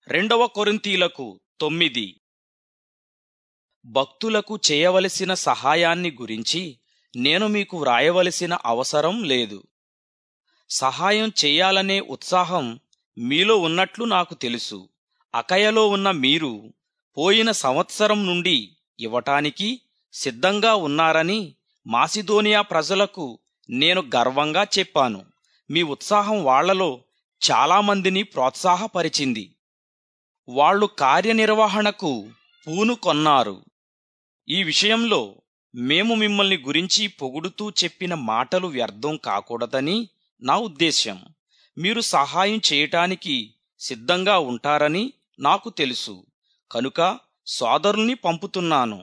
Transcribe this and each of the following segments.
రెండవ కొరింథీలకు తొమ్మిది భక్తులకు చేయవలసిన సహాయాన్ని గురించి నేను మీకు వ్రాయవలసిన అవసరం లేదు సహాయం చేయాలనే ఉత్సాహం మీలో ఉన్నట్లు నాకు తెలుసు అకయలో ఉన్న మీరు పోయిన సంవత్సరం నుండి ఇవ్వటానికి సిద్ధంగా ఉన్నారని మాసిదోనియా ప్రజలకు నేను గర్వంగా చెప్పాను మీ ఉత్సాహం వాళ్లలో చాలామందిని ప్రోత్సాహపరిచింది వాళ్ళు కార్యనిర్వహణకు పూనుకొన్నారు ఈ విషయంలో మేము మిమ్మల్ని గురించి పొగుడుతూ చెప్పిన మాటలు వ్యర్థం కాకూడదని నా ఉద్దేశ్యం మీరు సహాయం చేయటానికి సిద్ధంగా ఉంటారని నాకు తెలుసు కనుక సోదరుల్ని పంపుతున్నాను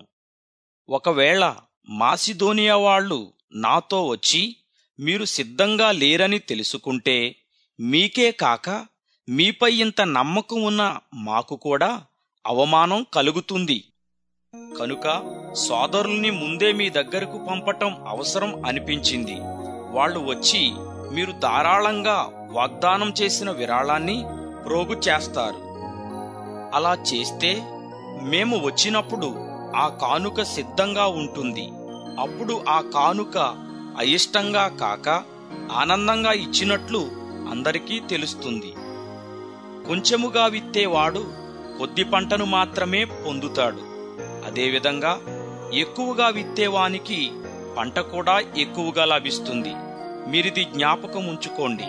ఒకవేళ మాసిదోనియా వాళ్ళు నాతో వచ్చి మీరు సిద్ధంగా లేరని తెలుసుకుంటే మీకే కాక మీపై ఇంత నమ్మకం ఉన్న మాకు కూడా అవమానం కలుగుతుంది కనుక సోదరుల్ని ముందే మీ దగ్గరకు పంపటం అవసరం అనిపించింది వాళ్ళు వచ్చి మీరు ధారాళంగా వాగ్దానం చేసిన విరాళాన్ని ప్రోగు చేస్తారు అలా చేస్తే మేము వచ్చినప్పుడు ఆ కానుక సిద్ధంగా ఉంటుంది అప్పుడు ఆ కానుక అయిష్టంగా కాక ఆనందంగా ఇచ్చినట్లు అందరికీ తెలుస్తుంది కొంచెముగా విత్తేవాడు కొద్ది పంటను మాత్రమే పొందుతాడు అదేవిధంగా ఎక్కువగా విత్తేవానికి పంట కూడా ఎక్కువగా లభిస్తుంది మీరిది జ్ఞాపకం ఉంచుకోండి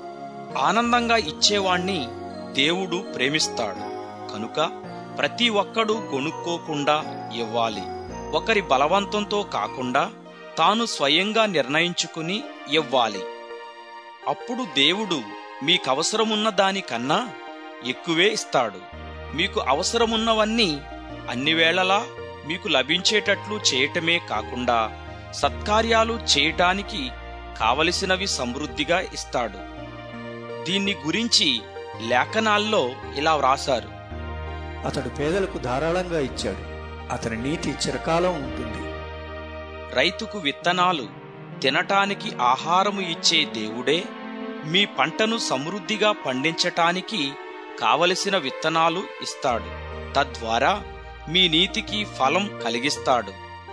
ఆనందంగా ఇచ్చేవాణ్ణి దేవుడు ప్రేమిస్తాడు కనుక ప్రతి ఒక్కడూ కొనుక్కోకుండా ఇవ్వాలి ఒకరి బలవంతంతో కాకుండా తాను స్వయంగా నిర్ణయించుకుని ఇవ్వాలి అప్పుడు దేవుడు మీకవసరమున్న దానికన్నా ఎక్కువే ఇస్తాడు మీకు అవసరమున్నవన్నీ అన్ని వేళలా మీకు లభించేటట్లు చేయటమే కాకుండా సత్కార్యాలు చేయటానికి కావలసినవి సమృద్ధిగా ఇస్తాడు దీన్ని గురించి లేఖనాల్లో ఇలా వ్రాశారు అతడు పేదలకు ధారాళంగా ఇచ్చాడు అతని నీతి చిరకాలం ఉంటుంది రైతుకు విత్తనాలు తినటానికి ఆహారము ఇచ్చే దేవుడే మీ పంటను సమృద్ధిగా పండించటానికి కావలసిన విత్తనాలు ఇస్తాడు తద్వారా మీ నీతికి ఫలం కలిగిస్తాడు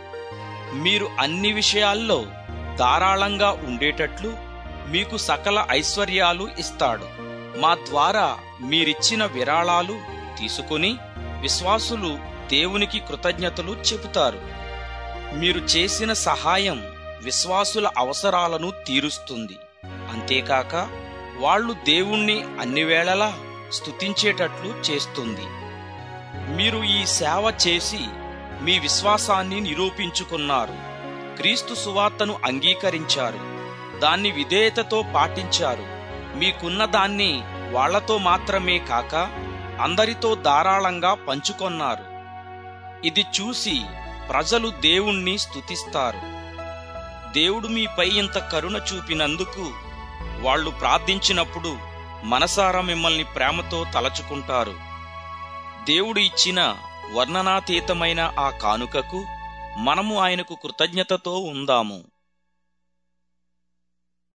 మీరు అన్ని విషయాల్లో ధారాళంగా ఉండేటట్లు మీకు సకల ఐశ్వర్యాలు ఇస్తాడు మా ద్వారా మీరిచ్చిన విరాళాలు తీసుకుని విశ్వాసులు దేవునికి కృతజ్ఞతలు చెబుతారు మీరు చేసిన సహాయం విశ్వాసుల అవసరాలను తీరుస్తుంది అంతేకాక వాళ్ళు దేవుణ్ణి అన్ని వేళలా స్తుతించేటట్లు చేస్తుంది మీరు ఈ సేవ చేసి మీ విశ్వాసాన్ని నిరూపించుకున్నారు క్రీస్తు సువార్తను అంగీకరించారు దాన్ని విధేయతతో పాటించారు మీకున్న దాన్ని వాళ్లతో మాత్రమే కాక అందరితో ధారాళంగా పంచుకొన్నారు ఇది చూసి ప్రజలు దేవుణ్ణి స్తుతిస్తారు దేవుడు మీపై ఇంత కరుణ చూపినందుకు వాళ్ళు ప్రార్థించినప్పుడు మనసారా మిమ్మల్ని ప్రేమతో తలచుకుంటారు దేవుడు ఇచ్చిన వర్ణనాతీతమైన ఆ కానుకకు మనము ఆయనకు కృతజ్ఞతతో ఉందాము